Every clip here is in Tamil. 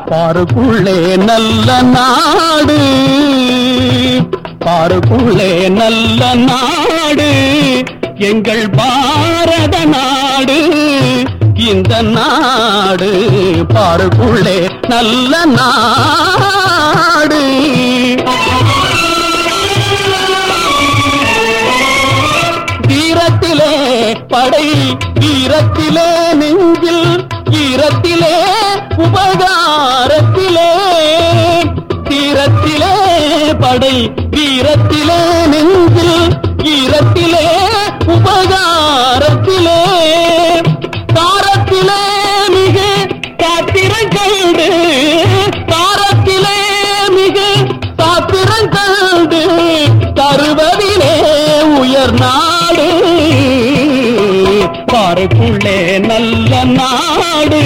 பாருக்குள்ளே நல்ல நாடு பாருக்குள்ளே நல்ல நாடு எங்கள் பாரத நாடு இந்த நாடு பாருக்குள்ளே நல்ல நாடு வீரத்திலே படை வீரத்திலே நெஞ்சில் ஈரத்திலே உபகாரத்திலே தீரத்திலே படை வீரத்திலே நெஞ்சில் ஈரத்திலே உபகாரத்திலே தாரத்திலே மிக காத்திரங்கண்டு தாரத்திலே மிக காத்திரங்கண்டு தருவதிலே உயர் நாடு பாருக்குள்ளே நல்ல நாடு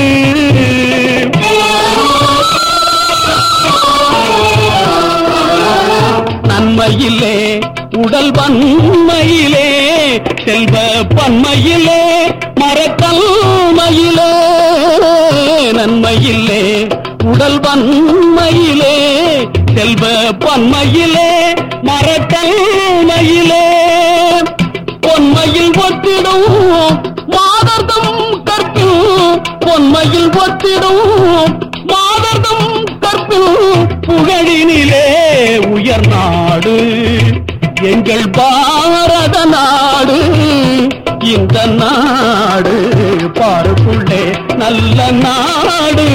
நன்மையிலே உடல் வன்மையிலே செல்வ பன்மையிலே மரக்கல்மையிலே நன்மையிலே உடல் வன்மையிலே செல்வ பன்மையிலே மரக்கல்மையிலே பொன்மையில் ஒத்திடும் மாதர்தம் கற்பில் பொன்மையில் ஒத்திடும் மாதர்தம் கற்பில் புகழினிலே உயர் நாடு எங்கள் பாரத நாடு இந்த நாடு பாருக்குள்ளே நல்ல நாடு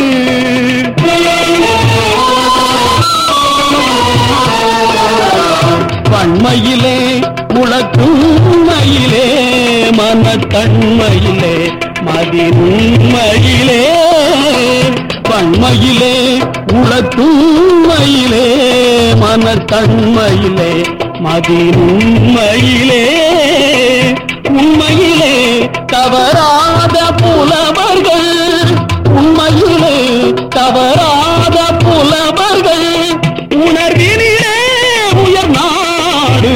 வன்மையிலே முழக்குண்மையிலே மனத்தன்மையிலே மதிநுண்மையிலே வன்மையிலே உளத்துண்மையிலே மனத்தன்மையிலே மதிநுண்மையிலே உண்மையிலே தவறாத புலவர்கள் உண்மையிலே தவறாத புலவர்கள் உணர்வினிலே உயர் நாடு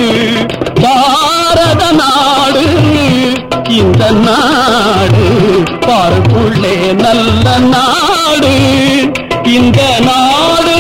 பாரத நாடு இந்த நாடு பார்க்குள்ளே நல்ல நாடு இந்த நாடு